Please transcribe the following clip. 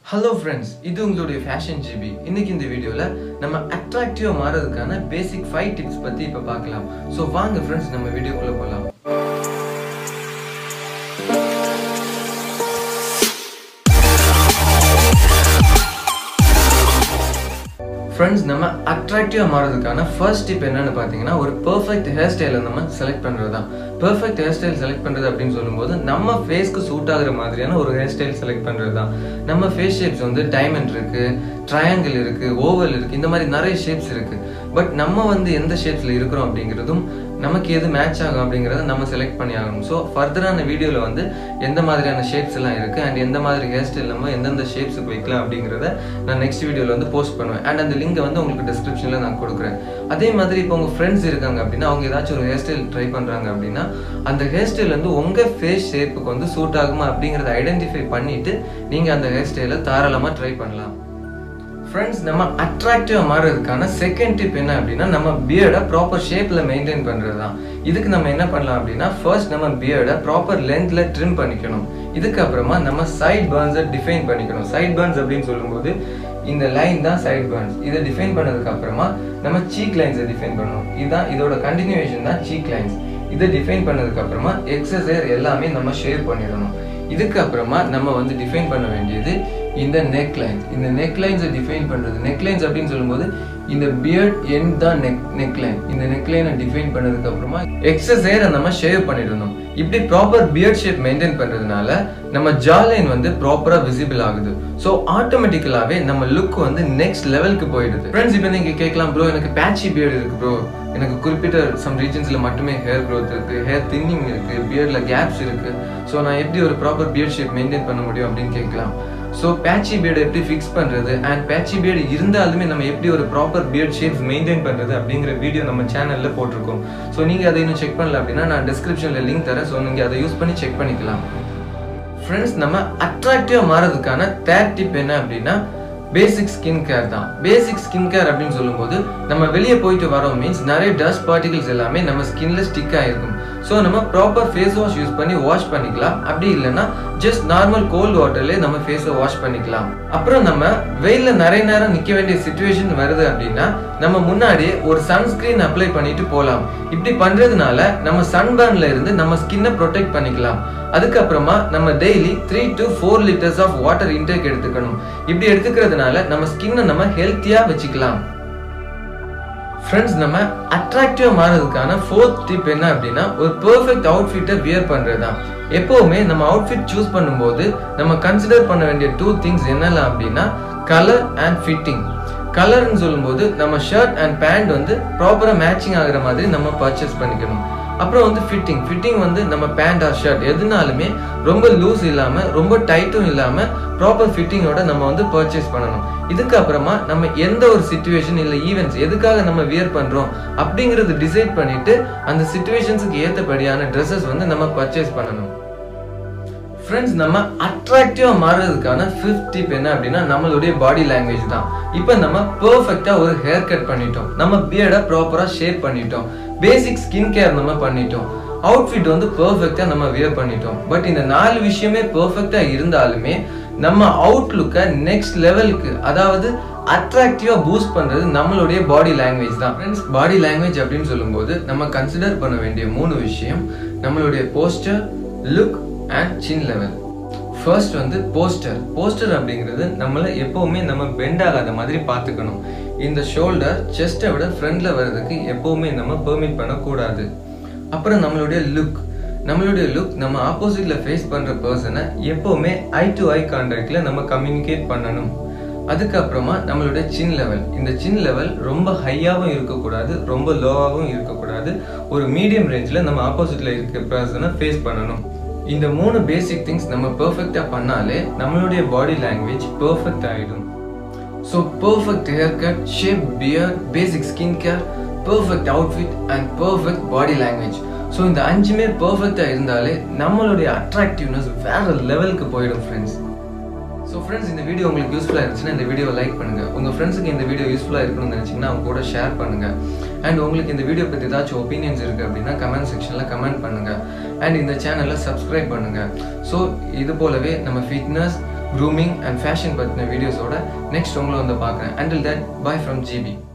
hello friends இது உங்களுடைய fashion GB இன்னைக்கு இந்த வீடியோவில் நம்ம அட்ராக்டிவாக மாறதுக்கான பேசிக் ஃபைவ் டிப்ஸ் பற்றி இப்போ பார்க்கலாம் ஸோ வாங்க ஃப்ரெண்ட்ஸ் நம்ம வீடியோக்குள்ளே போகலாம் ஃப்ரெண்ட்ஸ் நம்ம அட்ராக்டிவாக மாறதுக்கான ஃபர்ஸ்ட் டிப் என்னன்னு பார்த்தீங்கன்னா ஒரு பெர்ஃபெக்ட் ஹேர் ஸ்டைலை நம்ம செலக்ட் பண்ணுறது தான் பெர்ஃபெக்ட் ஹேர் ஸ்டைல் செலக்ட் பண்ணுறது அப்படின்னு சொல்லும்போது நம்ம ஃபேஸ்க்கு சூட் ஆகுற மாதிரியான ஒரு ஹேர் ஸ்டைல் செலக்ட் பண்ணுறது தான் நம்ம ஃபேஸ் ஷேப்ஸ் வந்து டைமண்ட் இருக்குது ட்ரையாங்கிள் இருக்குது ஓவல் இருக்குது இந்த மாதிரி நிறைய ஷேப்ஸ் இருக்குது பட் நம்ம வந்து எந்த ஷேப்ஸில் இருக்கிறோம் அப்படிங்கிறதும் நமக்கு எது மேட்ச் ஆகும் அப்படிங்கிறத நம்ம செலக்ட் பண்ணி ஆகணும் ஸோ ஃபர்தரான வீடியோவில் வந்து எந்த மாதிரியான ஷேப்ஸ் எல்லாம் இருக்குது அண்ட் எந்த மாதிரி ஹேர் ஸ்டைல் நம்ம எந்தெந்த ஷேப்ஸுக்கு வைக்கலாம் அப்படிங்கிறத நான் நெக்ஸ்ட் வீடியோவில் வந்து போஸ்ட் பண்ணுவேன் அண்ட் அந்த லிங்கை வந்து உங்களுக்கு டிஸ்கிரிப்ஷனில் நான் கொடுக்குறேன் அதே மாதிரி இப்போ உங்கள் ஃப்ரெண்ட்ஸ் இருக்காங்க அப்படின்னா அவங்க ஏதாச்சும் ஒரு ஹேர் ஸ்டைல் ட்ரை பண்ணுறாங்க அப்படின்னா அந்த ஹேர் ஸ்டைல் வந்து உங்கள் ஃபேஸ் ஷேப்புக்கு வந்து சூட் ஆகுமா அப்படிங்கிறத ஐடென்டிஃபை பண்ணிவிட்டு நீங்கள் அந்த ஹேர் ஸ்டைலை தாராளமாக ட்ரை பண்ணலாம் ஃப்ரெண்ட்ஸ் நம்ம அட்ராக்டிவாக மாறுறதுக்கான செகண்ட் டிப் என்ன அப்படின்னா நம்ம பியர்டை ப்ராப்பர் ஷேப்பில் மெயின்டைன் பண்ணுறது தான் இதுக்கு நம்ம என்ன பண்ணலாம் அப்படின்னா ஃபர்ஸ்ட் நம்ம பியர்டை ப்ராப்பர் லென்த்தில் ட்ரிம் பண்ணிக்கணும் இதுக்கப்புறமா நம்ம சைட் பர்ன்ஸை டிஃபைன் பண்ணிக்கணும் சைட் பர்ன்ஸ் அப்படின்னு சொல்லும்போது இந்த லைன் தான் சைட் பர்ன்ஸ் இதை டிஃபைன் பண்ணதுக்கு அப்புறமா நம்ம சீக் லைன்ஸை டிஃபைன் பண்ணணும் இதுதான் இதோட கண்டினியூவேஷன் தான் சீக் லைன்ஸ் இதை டிஃபைன் பண்ணதுக்கு அப்புறமா எக்ஸசைஸ் எல்லாமே நம்ம ஷேவ் பண்ணிடணும் இதுக்கப்புறமா நம்ம வந்து டிஃபைன் பண்ண வேண்டியது இந்த நெக் லைன்ஸ் இந்த நெக் லைன்ஸை டிஃபைன் பண்ணுறது நெக் லைன்ஸ் அப்படின்னு சொல்லும்போது இந்த பியர்ட் எண்ட் தான் நெக் நெக் லைன் இந்த நெக் லைனை டிஃபைன் பண்ணதுக்கு அப்புறமா எக்ஸஸ் ஏரை நம்ம ஷேவ் பண்ணிடணும் இப்படி ப்ராப்பர் பியர்ட் ஷேப் மெயின்டைன் பண்ணுறதுனால நம்ம ஜா லைன் வந்து ப்ராப்பராக விசிபிள் ஆகுது ஸோ ஆட்டோமேட்டிக்கலாகவே நம்ம லுக் வந்து நெக்ஸ்ட் லெவலுக்கு போயிடுது ஃப்ரெண்ட்ஸ் இப்போ நீங்கள் கேட்கலாம் ப்ரோ எனக்கு பேட்சி பியர்டு இருக்கு ப்ரோ எனக்கு குறிப்பிட்ட சம் ரீஜன்ஸில் மட்டுமே ஹேர் க்ரோத் இருக்குது ஹேர் தின்னிங் இருக்குது பியர்டில் கேப்ஸ் இருக்குது ஸோ நான் எப்படி ஒரு ப்ராப்பர் பியர்ட் ஷேப் மெயின்டைன் பண்ண முடியும் அப்படின்னு கேட்கலாம் ஸோ பேட்சி பியர்டு எப்படி ஃபிக்ஸ் பண்ணுறது அண்ட் பேட்சி பியர்டு இருந்தாலுமே நம்ம எப்படி ஒரு ப்ராப்பர் பியர்ட் ஷேப்ஸ் மெயின்டைன் பண்ணுறது அப்படிங்கிற வீடியோ நம்ம சேனலில் போட்டிருக்கோம் ஸோ நீங்கள் அதை இன்னும் செக் பண்ணல அப்படின்னா நான் டிஸ்கிரிப்ஷனில் லிங்க் தரேன் ஸோ நீங்கள் அதை யூஸ் பண்ணி செக் பண்ணிக்கலாம் ஃப்ரெண்ட்ஸ் நம்ம அட்ராக்டிவாக மாறதுக்கான தேர்ட் டிப் என்ன அப்படின்னா பேசிக் ஸ்கின் கேர் தான் பேசிக் ஸ்கின் கேர் அப்படின்னு சொல்லும்போது நம்ம வெளியே போயிட்டு வரோம் மீன்ஸ் நிறைய டஸ்ட் பார்ட்டிகல்ஸ் எல்லாமே நம்ம ஸ்கின்ல ஸ்டிக் ஆகிருக்கும் ஸோ நம்ம ப்ராப்பர் ஃபேஸ் வாஷ் யூஸ் பண்ணி வாஷ் பண்ணிக்கலாம் அப்படி இல்லைன்னா ஜஸ்ட் நார்மல் கோல்டு வாட்டர்லேயே நம்ம ஃபேஸை வாஷ் பண்ணிக்கலாம் அப்புறம் நம்ம வெயிலில் நிறைய நேரம் நிற்க வேண்டிய சுச்சுவேஷன் வருது அப்படின்னா நம்ம முன்னாடியே ஒரு சன்ஸ்கிரீன் அப்ளை பண்ணிட்டு போகலாம் இப்படி பண்ணுறதுனால நம்ம சன்பர்ன்ல இருந்து நம்ம ஸ்கின்னை ப்ரொடெக்ட் பண்ணிக்கலாம் அதுக்கப்புறமா நம்ம daily three to four litres of water intake எடுத்துக்கணும் இப்படி எடுத்துக்கிறதுனால நம்ம ஸ்கின்னை நம்ம ஹெல்த்தியாக வச்சுக்கலாம் ஃப்ரெண்ட்ஸ் நம்ம அட்ராக்டிவாக மாறதுக்கான ஃபோர்த் டிப் என்ன அப்படின்னா ஒரு பெர்ஃபெக்ட் அவுட்ஃபிட்டை வியர் பண்ணுறது தான் எப்போவுமே நம்ம அவுட்ஃபிட் சூஸ் பண்ணும்போது நம்ம கன்சிடர் பண்ண வேண்டிய டூ திங்ஸ் என்னெல்லாம் அப்படின்னா கலர் அண்ட் ஃபிட்டிங் கலர்னு சொல்லும்போது நம்ம ஷர்ட் அண்ட் பேண்ட் வந்து ப்ராப்பராக மேட்சிங் ஆகுற மாதிரி நம்ம பர்ச்சேஸ் பண்ணிக்கணும் அப்புறம் வந்து ஃபிட்டிங் ஃபிட்டிங் வந்து நம்ம பேண்ட் ஆர் ஷர்ட் எதுனாலுமே ரொம்ப லூஸ் இல்லாமல் ரொம்ப டைட்டும் இல்லாமல் ப்ராப்பர் ஃபிட்டிங்கோட நம்ம வந்து பர்ச்சேஸ் பண்ணணும் இதுக்கப்புறமா நம்ம எந்த ஒரு சுச்சுவேஷன் இல்லை ஈவெண்ட்ஸ் எதுக்காக நம்ம வியர் பண்ணுறோம் அப்படிங்கிறது டிசைட் பண்ணிட்டு அந்த சுச்சுவேஷன்ஸுக்கு ஏற்றபடியான ட்ரெஸ்ஸஸ் வந்து நம்ம பர்ச்சேஸ் பண்ணணும் ஃப்ரெண்ட்ஸ் நம்ம அட்ராக்டிவாக மாறுறதுக்கான ஃபிஃப்த் டிப் என்ன அப்படின்னா நம்மளுடைய பாடி லாங்குவேஜ் தான் இப்போ நம்ம பர்ஃபெக்டாக ஒரு ஹேர் கட் பண்ணிட்டோம் நம்ம பியர்டை ப்ராப்பராக ஷேப் பண்ணிட்டோம் பேசிக் ஸ்கின் கேர் நம்ம பண்ணிட்டோம் அவுட்ஃபிட் வந்து பர்ஃபெக்டாக நம்ம வியர் பண்ணிட்டோம் பட் இந்த நாலு விஷயமே பர்ஃபெக்டாக இருந்தாலுமே நம்ம அவுட்லுக்கை நெக்ஸ்ட் லெவலுக்கு அதாவது அட்ராக்டிவாக பூஸ்ட் பண்ணுறது நம்மளுடைய பாடி லாங்குவேஜ் தான் ஃப்ரெண்ட்ஸ் பாடி லாங்குவேஜ் அப்படின்னு சொல்லும்போது நம்ம கன்சிடர் பண்ண வேண்டிய மூணு விஷயம் நம்மளுடைய posture look and chin level first வந்து போஸ்டர் போஸ்டர் அப்படிங்கிறது நம்மளை எப்போவுமே நம்ம பெண்ட் ஆகாத மாதிரி பார்த்துக்கணும் இந்த ஷோல்டர் செஸ்ட்டை விட ஃப்ரண்ட்ல வர்றதுக்கு எப்போவுமே நம்ம பெர்மிட் பண்ணக்கூடாது அப்புறம் நம்மளுடைய லுக் நம்மளுடைய லுக் நம்ம ஆப்போசிட்ல ஃபேஸ் பண்ற பர்சனை எப்போவுமே ஐ டு ஐ கான்டாக்ட்ல நம்ம கம்யூனிகேட் பண்ணணும் அதுக்கப்புறமா நம்மளுடைய சின் லெவல் இந்த சின் லெவல் ரொம்ப ஹையாகவும் இருக்கக்கூடாது ரொம்ப லோவாகவும் இருக்கக்கூடாது ஒரு மீடியம் ரேஞ்சில் நம்ம ஆப்போசிட்ல இருக்க பர்சனை ஃபேஸ் பண்ணணும் இந்த மூணு பேசிக் திங்ஸ் நம்ம பெர்ஃபெக்டாக பண்ணாலே நம்மளுடைய பாடி லாங்குவேஜ் பெர்ஃபெக்ட் ஆகிடும் so perfect hair cut shape beard basic skin care perfect outfit and perfect body language so இந்த அஞ்சுமே பெர்ஃபெக்டாக இருந்தாலே நம்மளுடைய அட்ராக்டிவ்னஸ் வேற லெவலுக்கு போயிடும் ஃப்ரெண்ட்ஸ் ஸோ ஃப்ரெண்ட்ஸ் இந்த வீடியோ உங்களுக்கு யூஸ்ஃபுல்லாக இருந்துச்சுன்னா இந்த வீடியோ லைக் பண்ணுங்க உங்கள் ஃப்ரெண்ட்ஸுக்கு இந்த வீடியோ யூஸ்ஃபுல்லாக இருக்கணும்னு நினச்சிங்கன்னா அவங்க கூட ஷேர் பண்ணுங்க அண்ட் உங்களுக்கு இந்த வீடியோ பற்றி ஏதாச்சும் ஒப்பீனியன்ஸ் இருக்குது அப்படின்னா கமெண்ட் செக்ஷனில் கமெண்ட் பண்ணுங்க அண்ட் இந்த சேனலை சப்ஸ்கிரைப் பண்ணுங்க ஸோ இது போலவே நம்ம ஃபிட்னஸ் க்ரூமிங் அண்ட் ஃபேஷன் பற்றின வீடியோஸோட நெக்ஸ்ட் உங்களை வந்து பார்க்குறேன் until that bye from GB